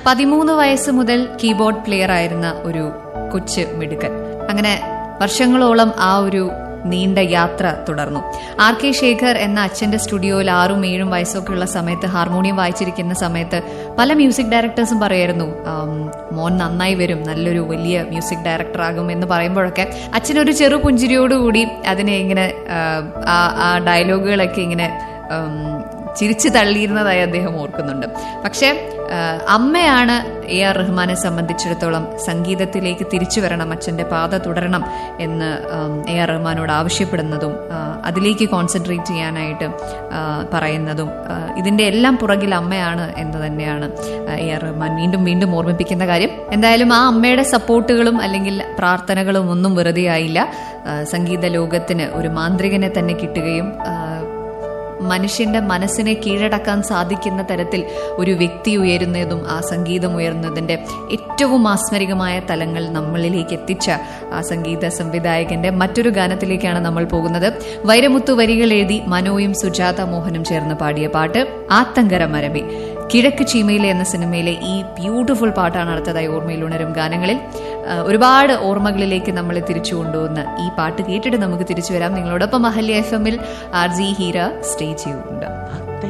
പതിമൂന്ന് വയസ്സ് മുതൽ കീബോർഡ് പ്ലെയർ ആയിരുന്ന ഒരു കൊച്ചു മിടുക്കൻ അങ്ങനെ വർഷങ്ങളോളം ആ ഒരു നീണ്ട യാത്ര തുടർന്നു ആർ കെ ശേഖർ എന്ന അച്ഛന്റെ സ്റ്റുഡിയോയിൽ ആറും ഏഴും വയസ്സൊക്കെ ഉള്ള സമയത്ത് ഹാർമോണിയം വായിച്ചിരിക്കുന്ന സമയത്ത് പല മ്യൂസിക് ഡയറക്ടേഴ്സും പറയായിരുന്നു "ആം, മോൻ നന്നായി വരും നല്ലൊരു വലിയ മ്യൂസിക് ഡയറക്ടർ ആകും എന്ന് പറയുമ്പോഴൊക്കെ അച്ഛനൊരു ചെറു പുഞ്ചിരിയോടുകൂടി അതിനെ ഇങ്ങനെ ആ, ആ ആ ഡയലോഗുകളൊക്കെ ഇങ്ങനെ ഉം, ചിരിച്ചു തള്ളിയിരുന്നതായി അദ്ദേഹം ഓർക്കുന്നുണ്ട് പക്ഷേ ആ, അമ്മയാണ് എ ആർ റഹ്മാനെ സംബന്ധിച്ചിടത്തോളം സംഗീതത്തിലേക്ക് തിരിച്ചു വരണം അച്ഛന്റെ പാത തുടരണം എന്ന് ഉം, എ ആർ റഹ്മാനോട് ആവശ്യപ്പെടുന്നതും ആ, അതിലേക്ക് കോൺസെൻട്രേറ്റ് ചെയ്യാനായിട്ട് ആ, പറയുന്നതും ആ, ഇതിന്റെ എല്ലാം പുറകിൽ അമ്മയാണ് എന്ന് തന്നെയാണ് ആ, എ ആർ റഹ്മാൻ വീണ്ടും വീണ്ടും ഓർമ്മിപ്പിക്കുന്ന കാര്യം എന്തായാലും ആ അമ്മയുടെ സപ്പോർട്ടുകളും അല്ലെങ്കിൽ പ്രാർത്ഥനകളും ഒന്നും വെറുതെ ആയില്ല ആ, സംഗീത ലോകത്തിന് ഒരു മാന്ത്രികനെ തന്നെ കിട്ടുകയും ആ, മനുഷ്യന്റെ മനസ്സിനെ കീഴടക്കാൻ സാധിക്കുന്ന തരത്തിൽ ഒരു വ്യക്തി ഉയരുന്നതും ആ സംഗീതം ഉയർന്നതിന്റെ ഏറ്റവും മാസ്മരികമായ തലങ്ങൾ നമ്മളിലേക്ക് എത്തിച്ച ആ സംഗീത സംവിധായകന്റെ മറ്റൊരു ഗാനത്തിലേക്കാണ് നമ്മൾ പോകുന്നത് വൈരമുത്തു വരികൾ എഴുതി മനോയും സുജാത മോഹനും ചേർന്ന് പാടിയ പാട്ട് ആത്തങ്കര മരമേ കിഴക്ക് ചീമയിലെ എന്ന സിനിമയിലെ ഈ ബ്യൂട്ടിഫുൾ പാട്ടാണ് അടുത്തതായി ഓർമ്മയിൽ ഉണരും ഗാനങ്ങളിൽ ആ, ഒരുപാട് ഓർമ്മകളിലേക്ക് നമ്മളെ തിരിച്ചു കൊണ്ടുവന്ന് ഈ പാട്ട് കേട്ടിട്ട് നമുക്ക് തിരിച്ചു വരാം നിങ്ങളോടൊപ്പം അഹല്യ എഫ് എമ്മിൽ ആർ ജി ഹീര സ്റ്റേ ചെയ്യുന്നുണ്ട്